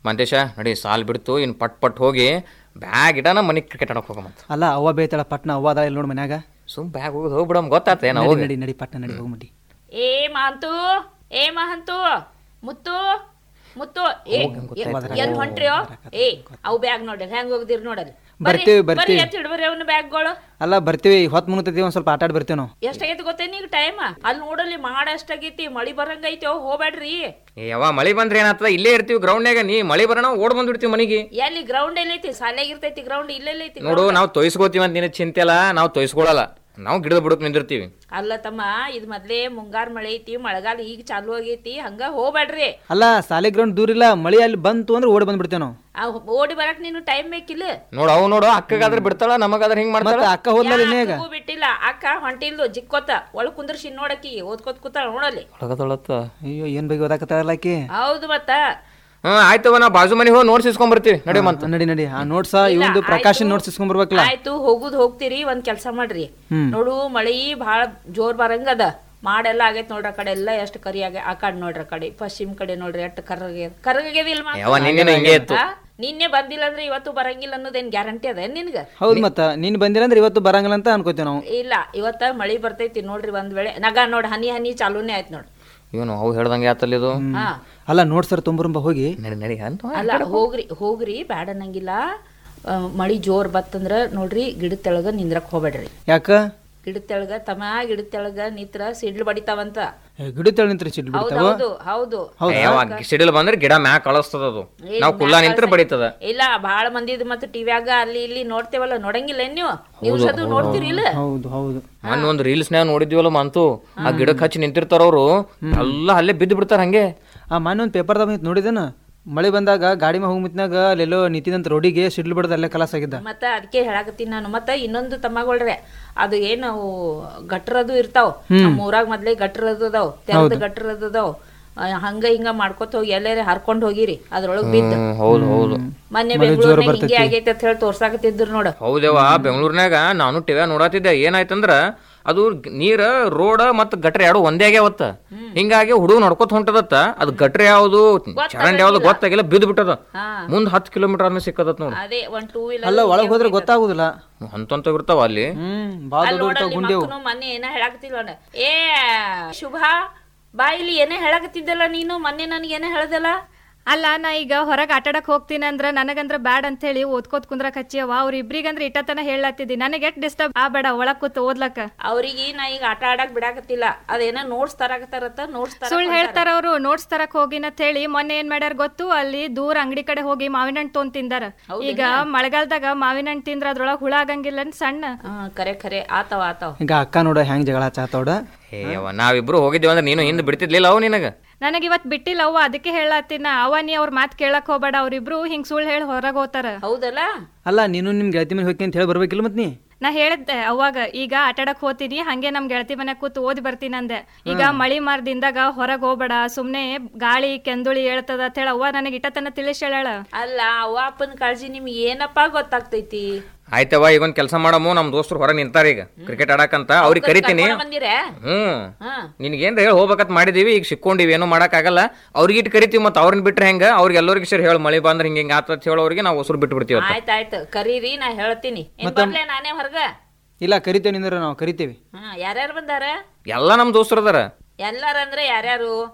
ಮಂತೇಶ ನಡಿ ಸಾಲ್ ಬಿಡ್ತು ಇನ್ ಪಟ್ ಪಟ್ ಹೋಗಿ ಬ್ಯಾಗ್ ಇಡನ ಮನಿ ಕ್ರಿಕೆಟ್ ಆಡಕ್ ಹೋಗಮಂತ ಅಲ್ಲ ಅವ್ವ ಬೇತಾಳ ಪಟ್ನ ಅವ್ವ ಅದ ಇಲ್ಲಿ ನೋಡಿ ಮನ್ಯಾಗ ಸುಮ್ ಬ್ಯಾಗ್ ಹೋಗೋದು ಹೋಗ್ಬಿಡಮ್ ಗೊತ್ತಾತ ನಡಿ ನಾವು ನಡಿ ನಡಿ ಪಟ್ನ ನಡಿ ಹೋಗ್ಮಡಿ ಏ ಮಹಂತು ಏ ಮಹಂತು ಮುತ್ತು ಮುತ್ತು ಏ ಎಲ್ಲಿ ಹೊಂಟ್ರಿಯೋ ಏ ಅವು ಬ್ಯಾಗ್ ನೋಡ್ರಿ ಹೆಂಗ್ ಹೋಗ್ದಿರಿ ನೋಡಲ್ಲಿ ಬರ್ತೀವಿ, ಬರ್ರಿ ಬರ್ತೀವಿ. ಎತ್ತಿ ಹಿಡ್ಬರ್ರಿ ಅವನ ಬ್ಯಾಗ್ಗಳು ಅಲ್ಲ ಬರ್ತೀವಿ ಹೊತ್ತು ಮುಗಿತೈತಿ ಒಂದು ಸ್ವಲ್ಪ ಆಟ ಆಡಿ ಬರ್ತೀವಿ ನಾವು ಎಷ್ಟಾಗೈತಿ ಗೊತ್ತೇನಿ ಈಗ ಟೈಮ್ ಅಲ್ಲಿ ನೋಡಲ್ಲಿ ಮಾಡ ಎಷ್ಟಾಗೈತಿ ಮಳಿ ಬರಂಗೈತಿ ಅವ್ ಹೋಗ್ಬೇಡ್ರಿ ಯಾವ ಮಳಿ ಬಂದ್ರೆ ಏನಾಗ್ತದ ಇಲ್ಲೇ ಇರ್ತೀವಿ ಗ್ರೌಂಡ್ನಾಗ ನೀ ಮಳಿ ಬರೋಣ ಓಡ್ ಬಂದ್ಬಿಡ್ತೀವಿ ಮನಿಗೆ ಎಲ್ಲಿ ಗ್ರೌಂಡ್ ಎಲ್ಲೈತಿ ಸಾಲ್ಯಾಗ ಇರ್ತೈತಿ ಗ್ರೌಂಡ್ ಇಲ್ಲೆಲ್ಲೈತಿ ನೋಡು ನಾವು ತೊಯ್ಸ್ಕೋತೀವಿ ಅಂತ ನಿನ್ನ ಚಿಂತೆ ಅಲ್ಲ ನಾವು ತೊಯ್ಸ್ಕೊಳಲ್ಲ ನಾವು ಗಿಡದ ಬುಡಕ್ ನಿಂದಿರ್ತೀವಿ ಅಲ್ಲ ತಮ್ಮ ಇದ್ ಮೊದ್ಲೇ ಮುಂಗಾರ್ ಮಳೆ ಐತಿ ಮಳೆಗಾಲ ಈಗ ಚಾಲು ಆಗೈತಿ ಹಂಗ ಹೋಗ್ಬೇಡ್ರಿ ಅಲ್ಲ ಸಾಲೆ ಗ್ರೌಂಡ್ ದೂರ ಇಲ್ಲ ಮಳಿ ಅಲ್ಲಿ ಬಂತು ಅಂದ್ರೆ ಓಡಿ ಬಂದ್ಬಿಡ್ತೇವೆ ನಾವು ಆ ಓಡಿ ಬರಕ್ ನೀನು ಟೈಮ್ ಬೇಕಿಲ್ಲ ನೋಡು ಅವು ನೋಡು ಅಕ್ಕಗಾದ್ರೆ ಬಿಡ್ತಾಳ ನಮಗಾದ್ರೆ ಹಿಂಗ್ ಮಾಡ್ತಾಳ ಮತ್ತೆ ಅಕ್ಕ ಹೋದ್ಮೇಲೆ ಇನ್ನೇ ಈಗ ಯಾಕೂ ಬಿಟ್ಟಿಲ್ಲ ಅಕ್ಕ ಹೊಂಟಿಲ್ದು ಜಿಕ್ಕೋತ ಒಳಗ್ ಕುಂದ್ರಸಿ ನೋಡಕಿ ಓದ್ಕೋತ್ ಕೂತಾಳ ನೋಡಲ್ಲಿ ಒಳಗದೊಳತ್ತ ಅಯ್ಯೋ ಏನ್ ಬಗ್ಗೆ ಓದಾಕತ್ತಾರಲ್ಲ ಆಕಿ ಹೌದು ಮತ್ತ ಹ್ಮ್ ಆಯ್ತವ ನಾವು ಬಾಜು ಮನೆ ಹೋಗಿ ನೋಡ್ಸ್ ಇಸ್ಕೊಂಡ್ ಬರ್ತೀವಿ ನಡಿ ಮಂತ ನಡಿ ನಡಿ ಆ ನೋಟ್ಸ ಇವಂದು ಪ್ರಕಾಶನ್ ನೋಟ್ಸ್ ಇಸ್ಕೊಂಡ್ ಬರ್ಬೇಕಲ್ಲ ಆಯ್ತು ಹೋಗುದ್ ಹೋಗ್ತೀರಿ ಒಂದ್ ಕೆಲ್ಸ ಮಾಡ್ರಿ ನೋಡು ಮಳಿ ಭಾಳ ಜೋರ್ ಬರಂಗದ ಮಾಡೆಲ್ಲ ಆಗೈತ್ ನೋಡ್ರಿ ಆ ಕಡೆ ಎಲ್ಲ ಎಷ್ಟು ಕರಿ ಆಗ ಆ ಕಡೆ ನೋಡ್ರಿ ಆ ಕಡೆ ಪಶ್ಚಿಮ ಕಡೆ ನೋಡ್ರಿ ಎಷ್ಟು ಕರ್ರಗ್ಯದ ಕರ್ರಗ್ಯದ ಇಲ್ಲ ಮಾತ್ರ? ಯಾವ ನಿನ್ನೆ ಹಿಂಗೆ ಇತ್ತು ಆ? ನಿನ್ನೆ ಬಂದಿಲ್ಲ ಅಂದ್ರೆ ಇವತ್ತು ಬರಂಗಿಲ್ಲ ಅನ್ನೋದೇನ್ ಗ್ಯಾರಂಟಿ ಅದ ನಿನ್ಗ ಹೌದ್ ಮತ್ತ ನೀನ್ ಬಂದಿರ ಅಂದ್ರೆ ಇವತ್ತು ಬರಂಗಿಲ್ಲ ಅಂತ ಅನ್ಕೋತೀವಿ ನಾವು ಇಲ್ಲ ಇವತ್ತ ಮಳಿ ಬರ್ತೈತಿ ನೋಡ್ರಿ ಒಂದ್ ವೇಳೆ ನಗ ನೋಡ್ ಹನಿ ಹನಿ ಚಾಲೂನೇ ಆಯ್ತು ನೋಡ್ ಇವನು ಅವು ಹೇಳ್ದಂಗೆ ಆತಲ್ಲ ಇದು ಹಾ ಅಲ್ಲ ನೋಡ್ ಸರ್ ತುಂಬುರಂಬ ಹೋಗಿ ನಡಿ ನಡಿ ಅಂತ ಅಲ್ಲ ಹೋಗ್ರಿ ಹೋಗ್ರಿ ಬ್ಯಾಡ ಅನ್ನಂಗಿಲ್ಲ ಆ, ಮಳಿ ಜೋರ್ ಬತ್ತಂದ್ರ ನೋಡ್ರಿ ಗಿಡದ ತೆಳಗ ನಿಂದ್ರಕ್ ಹೋಗ್ಬೇಡ್ರಿ ಯಾಕ ಗಿಡದ ತೆಳಗ ತಮ ಗಿಡದ ತೆಳಗ ನಿಂತ್ರ ಸಿಡ್ಲು ಬಡಿತಾವಂತ ಗಿಡ ತೆಳ ನಿಂತ್ರಿ ಚಿಡ್ ಹೌದ್ ಬಿಡ್ತಾವ ಹೌದು ಹೌದು ಯಾವಾಗ ಸಿಡಿಲ್ ಬಂದ್ರೆ ಗಿಡ ಮ್ಯಾಕ್ ಕಳಿಸ್ತದ ಅದು ನಾವು ಕುಲ್ಲ ನಿಂತ್ರ ಬಡಿತದ ಇಲ್ಲ ಬಾಳ ಮಂದಿದ್ ಮತ್ತೆ ಟಿವ್ಯಾಗ ಅಲ್ಲಿ ಇಲ್ಲಿ ನೋಡ್ತೇವಲ್ಲ ನೋಡಂಗಿಲ್ಲ ಏನ್ ನೀವು ನ್ಯೂಸ್ ಅದು ನೋಡ್ತೀರಿ ಇಲ್ಲ ಹೌದು ಹೌದು ಮೊನ್ನೆ ಒಂದು ರೀಲ್ಸ್ನ್ಯಾಗ ನೋಡಿದ್ವಲ್ಲ ಮಂತು ಆ ಗಿಡಕ್ಕೆ ಹಚ್ಚಿ ನಿಂತಿರ್ತಾರ ಅವ್ರು ಎಲ್ಲ ಅಲ್ಲೇ ಬಿದ್ದು ಬಿಡ್ತಾರ ಹಂಗೆ ಆ ಮೊನ್ನೆ ಒಂದು ಪೇಪರ್ದಾಗ ಬಂದಿತ್ತು ನೋಡಿದೇನ ಮಳೆ ಬಂದಾಗ ಗಾಡಿ ಮ್ಯಾಗ ಹೋಗ್ಮಿತ್ನಾಗ ಅಲ್ಲೆಲ್ಲೋ ನಿಂತಿದಂತ ರೋಡಿಗೆ ಸಿಡ್ಲು ಬಿಡದ ಅಲ್ಲೇ ಕಲಾಸ್ ಆಗಿದ್ದ ಮತ್ತ ಅದಕ್ಕೆ ಹೇಳಾಕತ್ತೀನಿ ನಾನು ಮತ್ತ ಇನ್ನೊಂದು ತಮ್ಮಗೊಳ್ರೆ ಅದು ಏನು ಅವು ಗಟ್ರದು ಇರ್ತಾವ ನಮ್ಮ ಊರಾಗ ಮೊದ್ಲೇ ಗಟ್ರದು ಅದಾವ ತೆರದ ಗಟ್ರದು ಅದಾವ ಆ, ಹಂಗ ಹಿಂಗ ಮಾಡ್ಕೊತ ಹೋಗಿ ಎಲ್ಲಾರ ಹರ್ಕೊಂಡ್ ಹೋಗಿರಿ ಅದ್ರೊಳಗ್ ಬಿದ್ದು ಹ್ಮ್, ಹೌದು ಹೌದು ಮೊನ್ನೆ ಬೆಂಗಳೂರಿನಾಗ ಹಿಂಗೆ ಆಗೈತೆ ಅಂತ ಹೇಳಿ ತೋರ್ಸಾಕತ್ತಿದ್ರು ನೋಡ ಹೌದೇವ ಬೆಂಗಳೂರಿನಾಗ ನಾನು ಟಿವ್ಯಾಗ ನೋಡತ್ತಿದ್ದೆ ಏನಾಯ್ತಂದ್ರ ಅದು ನೀರ ರೋಡ್ ಮತ್ತ ಗಟ್ರ ಎರಡು ಒಂದೇ ಆಗ್ಯಾವತ್ತ ಹಿಂಗಾಗಿ ಹುಡುಗ ನಡ್ಕೊತ ಹೊಂಟದತ್ತ ಅದು ಗಟ್ರ ಯಾವ್ದು ಚರಂಡಿ ಯಾವ್ದು ಗೊತ್ತಾಗಿಲ್ಲ ಬಿದ್ದು ಬಿಟ್ಟದ ಹಾ ಮುಂದ್ ಹತ್ತು ಕಿಲೋಮೀಟರ್ ಆದ್ಮೇಲೆ ಸಿಕ್ಕದತ್ ನೋಡು ಅದೇ ಒಂದ್ ಟೂ ವೀಲರ್ ಅಲ್ಲ ಒಳಗ್ ಹೋದ್ರೆ ಗೊತ್ತಾಗುದಿಲ್ಲ ಅಂತಂತ ಇರ್ತಾವ ಅಲ್ಲಿ ಹ್ಮ್ ಬಾಳ ಅಲ್ಲಿ ದೊಡ್ಡ ನೋಡಲ್ಲಿ ಗುಂಡಿ ಮಕ್ಕನು ಮೊನ್ನೆ ಏನ ಹೇಳಾಕತ್ತಿಲ್ಲ ನೋಡ ಏ ಶುಭ ಬಾ ಇಲ್ಲಿ ಏನೇ ಹೇಳಾಕತ್ತಿದ್ದಲ್ಲ ನೀನು ಮೊನ್ನೆ ನನಗೆ ಏನೇ ಹೇಳ್ದಲ್ಲ ಅಲ್ಲ ನಾ ಈಗ ಹೊರಗೆ ಆಟಾಡಕ್ ಹೋಗ್ತೀನಿ ಅಂದ್ರ ನನಗಂದ್ರ ಬ್ಯಾಡ್ ಅಂತ ಹೇಳಿ ಓದ್ಕೋತ್ ಕುಂದ್ರಕ್ ಹಚ್ಚಿಯವ ಅವ್ರ ಇಬ್ರಿಗಂದ್ರ ಇಟ್ಟತನ ಹೇಳತ್ತಿದ್ದಿ ನನಗೆ ಎಷ್ಟ್ ಡಿಸ್ಟರ್ಬ್ ಆ ಬೇಡ ಒಳಗ್ ಕೂತ್ ಓದ್ಲಕ್ಕ ಅವ್ರಿಗೆ ನಾ ಈಗ ಆಟ ಆಡಕ್ ಬಿಡಾಕತ್ತಿಲ್ಲ ಅದೇನೋ ನೋಟ್ಸ್ ತರಾಕತ್ತಾರತ್ತ ನೋಟ್ಸ್ ಸುಳ್ಳು ಹೇಳ್ತಾರ ಅವ್ರು ನೋಟ್ಸ್ ತರಕ್ ಹೋಗಿನ ಅಂತ ಹೇಳಿ ಮೊನ್ನೆ ಏನ್ ಮಾಡ್ಯಾರ ಗೊತ್ತು ಅಲ್ಲಿ ದೂರ ಅಂಗಡಿ ಕಡೆ ಹೋಗಿ ಮಾವಿನ ಹಣ್ಣು ತೊಗೊಂಡ್ ತಿಂದಾರ ಈಗ ಮಳೆಗಾಲದಾಗ ಮಾವಿನ ಹಣ್ಣು ತಿಂದ್ರ ಅದ್ರೊಳಗ್ ಹುಳ ಆಗಂಗಿಲ್ಲ ಅಂತ ಸಣ್ಣ ಹ್ಮ್ ಕರೆ ಕರೆ ಆತಾವ ಆತಾವ ಈಗ ಅಕ್ಕ ನೋಡ ಹೆಂಗ್ ಜಗಳ ಚಾತೋಡ ಏ ಯವ್ವ, ನಾವಿಬ್ರು ಹೋಗಿದ್ದೀವಿ ಅಂದ್ರೆ ನೀನು ಹಿಂದ್ ಬಿಡ್ತಿದ್ಲಿಲ್ಲ ಅವು ನಿನಗ ನನಗ್ ಇವತ್ ಬಿಟ್ಟಿಲ್ಲ ಅವ್ವ ಅದಕ್ಕೆ ಹೇಳತ್ತಿನ ಅವ ನೀ ಅವ್ರ ಮಾತ್ ಕೇಳಕ್ ಹೋಗ್ಬೇಡ ಅವ್ರಿಬ್ರು ಹಿಂಗ್ ಸುಳ್ಳು ಹೇಳಿ ಹೊರಗ್ ಹೋತಾರ ಹೌದಲ್ಲ ಅಲ್ಲ ನೀನು ನಿಮ್ ಗೆಳತಿ ಮೇಲೆ ಹೋಗಿ ಅಂತ ಹೇಳಿ ಬರ್ಬೇಕಿಲ್ಲ ಮತ್ ನೀ ನಾ ಹೇಳಿದ್ದೆ ಅವಾಗ ಈಗ ಆಟಾಡಕ್ ಹೋಗ್ತೀನಿ ಹಂಗೆ ನಮ್ ಗೆಳತಿ ಮನೆ ಕೂತ್ ಓದಿ ಬರ್ತೀನಿ ಅಂದೆ ಈಗ ಮಳಿ ಮಾರ್ದಿಂದಾಗ ಹೊರಗ್ ಹೋಗ್ಬೇಡ ಸುಮ್ನೆ ಗಾಳಿ ಕೆಂದುಳಿ ಹೇಳ್ತದ ಅಂತ ಹೇಳಿ ಅವ್ವ ನನಗೆ ಇಟ್ಟತನ ತಿಳಿಸ್ ಹೇಳ ಅಲ್ಲ ಅವ್ವ ಅಪ್ಪನ ಕಾಳಜಿ ನಿಮ್ಗೆ ಏನಪ್ಪ ಗೊತ್ತಾಗ್ತೈತಿ ಆಯ್ತವ ಈಗ ಒಂದ್ ಕೆಲಸ ಮಾಡಮು ನಮ್ ದೋಸ್ತರು ಹೊರಗೆ ನಿಂತಾರ ಈಗ ಕ್ರಿಕೆಟ್ ಆಡಕಂತ ಅವ್ರಿಗೆ ಕರಿತೀನಿ ಕರ್ಕೊಂಡ್ ಬಂದಿರೇ ಹ್ಮ್ ಹಾ ನಿನ್ಗೇನ್ರ ಹೇಳಿ ಹೋಗ್ಬೇಕಂತ ಮಾಡಿದೀವಿ ಈಗ ಸಿಕ್ಕೊಂಡಿವಿ ಏನೂ ಮಾಡಕ್ಕಾಗಲ್ಲ ಅವ್ರಿಗೆ ಇಟ್ಟು ಕರಿತೀವಿ ಮತ್ತೆ ಅವ್ರನ್ನ ಬಿಟ್ರೆ ಹೆಂಗ ಅವ್ರಿಗೆ ಎಲ್ಲರಿಗೂ ಸೇರಿ ಹೇಳಿ ಮಳೆ ಬಂದ್ರೆ ಹಿಂಗೆ ಹಿಂಗೆ ಆತ ಹೇಳೋರಿಗೆ ನಾವು ಹೊಸರು ಬಿಟ್ಟು ಬಿಡ್ತೀವಿ ಆಯ್ತಾಯ್ತು ಕರೀರಿ ನಾ ಹೇಳ್ತೀನಿ ಏನ್ ಬರ್ಲೆ ನಾನೇ ಹೊರಗ ಇಲ್ಲ ಕರಿತೇವೆ ನಿಂದ್ರ ನಾವು ಕರಿತೇವಿ ಹಾ ಯಾರ್ಯಾರು ಬಂದಾರ ಎಲ್ಲ ನಮ್ ದೋಸ್ತರು ಅದಾರ ಎಲ್ಲಾರಂದ್ರೆ ಯಾರ್ಯಾರು